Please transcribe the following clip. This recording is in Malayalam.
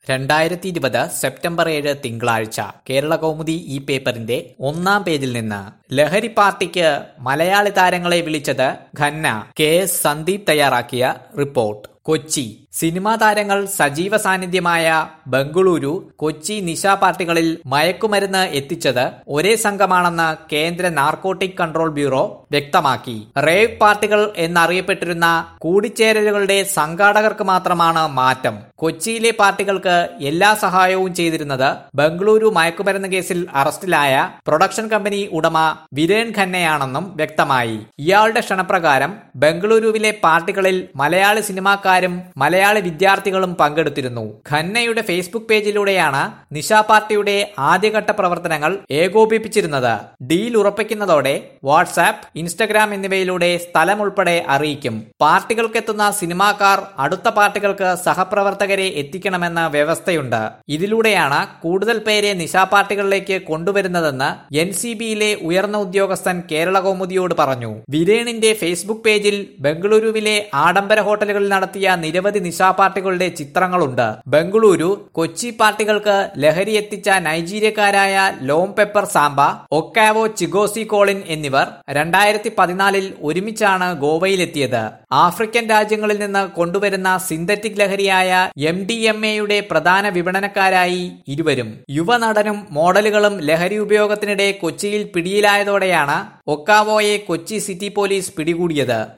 രണ്ടായിരത്തി ഇരുപത് സെപ്റ്റംബർ ഏഴ് തിങ്കളാഴ്ച കേരള കൗമുദി ഈ പേപ്പറിന്റെ ഒന്നാം പേജിൽ നിന്ന് ലഹരി പാർട്ടിക്ക് മലയാളി താരങ്ങളെ വിളിച്ചത് ഖന്ന കെ എസ് സന്ദീപ് തയ്യാറാക്കിയ റിപ്പോർട്ട് കൊച്ചി സിനിമാ താരങ്ങൾ സജീവ സാന്നിധ്യമായ ബംഗളൂരു കൊച്ചി നിശ പാർട്ടികളിൽ മയക്കുമരുന്ന് എത്തിച്ചത് ഒരേ സംഘമാണെന്ന് കേന്ദ്ര നാർക്കോട്ടിക് കൺട്രോൾ ബ്യൂറോ വ്യക്തമാക്കി റേവ് പാർട്ടികൾ എന്നറിയപ്പെട്ടിരുന്ന കൂടിച്ചേരലുകളുടെ സംഘാടകർക്ക് മാത്രമാണ് മാറ്റം കൊച്ചിയിലെ പാർട്ടികൾക്ക് എല്ലാ സഹായവും ചെയ്തിരുന്നത് ബംഗളൂരു മയക്കുമരുന്ന് കേസിൽ അറസ്റ്റിലായ പ്രൊഡക്ഷൻ കമ്പനി ഉടമ വിരേൻ ഖന്നയാണെന്നും വ്യക്തമായി ഇയാളുടെ ക്ഷണപ്രകാരം ബംഗളൂരുവിലെ പാർട്ടികളിൽ മലയാളി സിനിമാക്കാരും മലയാളി വിദ്യാർത്ഥികളും പങ്കെടുത്തിരുന്നു ഖന്നയുടെ ഫേസ്ബുക്ക് പേജിലൂടെയാണ് നിശ പാർട്ടിയുടെ ആദ്യഘട്ട പ്രവർത്തനങ്ങൾ ഏകോപിപ്പിച്ചിരുന്നത് ഡീൽ ഉറപ്പിക്കുന്നതോടെ വാട്സാപ്പ് ഇൻസ്റ്റഗ്രാം എന്നിവയിലൂടെ സ്ഥലം ഉൾപ്പെടെ അറിയിക്കും പാർട്ടികൾക്കെത്തുന്ന സിനിമാക്കാർ അടുത്ത പാർട്ടികൾക്ക് സഹപ്രവർത്തകരെ എത്തിക്കണമെന്ന വ്യവസ്ഥയുണ്ട് ഇതിലൂടെയാണ് കൂടുതൽ പേരെ നിശാ പാർട്ടികളിലേക്ക് കൊണ്ടുവരുന്നതെന്ന് എൻ സി ബിയിലെ ഉയർന്ന ഉദ്യോഗസ്ഥൻ കേരള കൗമുദിയോട് പറഞ്ഞു വിരേണിന്റെ ഫേസ്ബുക്ക് പേജിൽ ബംഗളൂരുവിലെ ആഡംബര ഹോട്ടലുകളിൽ നടത്തിയ നിരവധി നിശാ പാർട്ടികളുടെ ചിത്രങ്ങളുണ്ട് ബംഗളൂരു കൊച്ചി പാർട്ടികൾക്ക് ലഹരി എത്തിച്ച നൈജീരിയക്കാരായ Lom Pepper Samba Okavo Chigozie Colin എന്നിവർ രണ്ടായിരത്തി പതിനാലിൽ ഒരുമിച്ചാണ് ഗോവയിലെത്തിയത് ആഫ്രിക്കൻ രാജ്യങ്ങളിൽ നിന്ന് കൊണ്ടുവരുന്ന സിന്തറ്റിക് ലഹരിയായ എം ഡി എം എയുടെ പ്രധാന വിപണനക്കാരായി ഇരുവരും യുവനടനും മോഡലുകളും ലഹരി ഉപയോഗത്തിനിടെ കൊച്ചിയിൽ പിടിയിലായതോടെയാണ് ഒക്കാവോയെ കൊച്ചി സിറ്റി പോലീസ് പിടികൂടിയത്